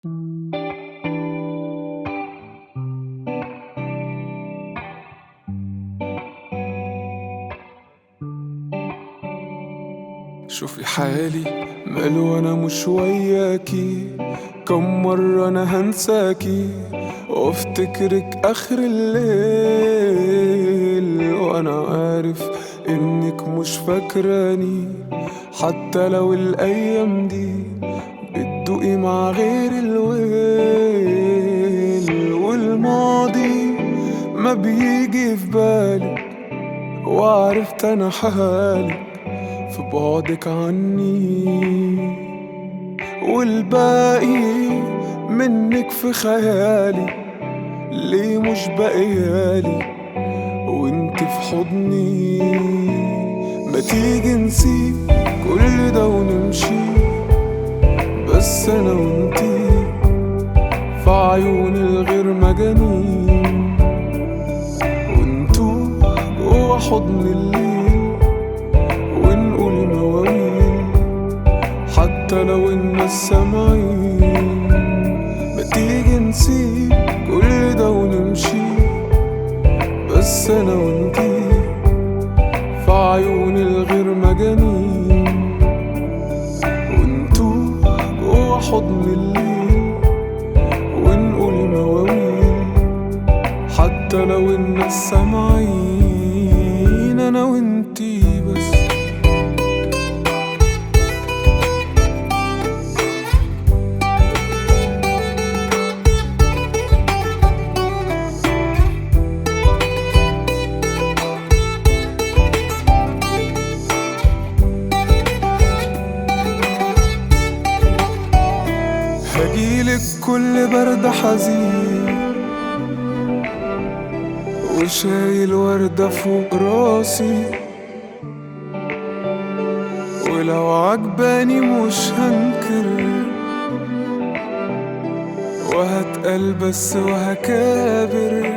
شوفي حالي ماله انا مش وياكي كم مرة انا هنساكي وافتكرك اخر الليل وانا عارف انك مش فاكراني حتى لو الايام دي بتدوقي مع غير الويل والماضي ما بيجي في بالك وعرفت انا حالك في بعدك عني والباقي منك في خيالي ليه مش بقيالي وانت في حضني ما تيجي نسيب كل ده ونمشي بس انا وانتي في عيون الغير مجانين وانتو جوا حضن الليل ونقول مواويل حتى لو الناس سامعين ما تيجي نسيب كل ده ونمشي بس انا وانتي في عيون الغير مجانين وانتو جوا حضن الليل ونقول مواويل حتى لو الناس سامعين انا وانتي بس هجيلك كل برد حزين وشايل وردة فوق راسي ولو عجباني مش هنكر وهتقل بس وهكابر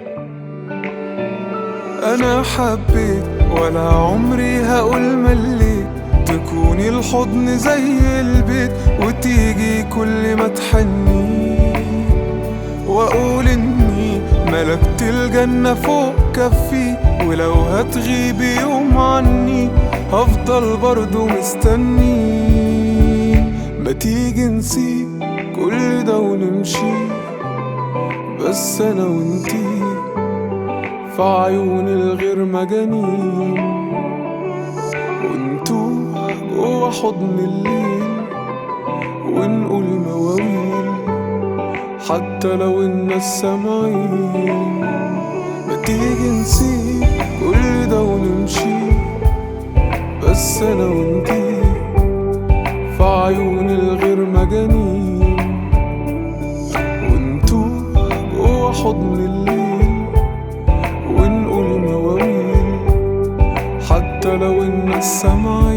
انا حبيت ولا عمري هقول مليت تكوني الحضن زي البيت وتيجي كل ما تحني واقول اني ملكت الجنة فوق كفي ولو هتغيبي يوم عني هفضل برضو مستني ما تيجي نسيب كل ده ونمشي بس انا وانتي في عيون الغير مجانين وانتو جوا حضن الليل ونقول مواويل حتى لو الناس سامعين ما تيجي نسيب كل ده ونمشي بس انا وانتي في عيون الغير مجانين وانتو جوا حضن الليل ونقول مواويل حتى لو الناس سامعين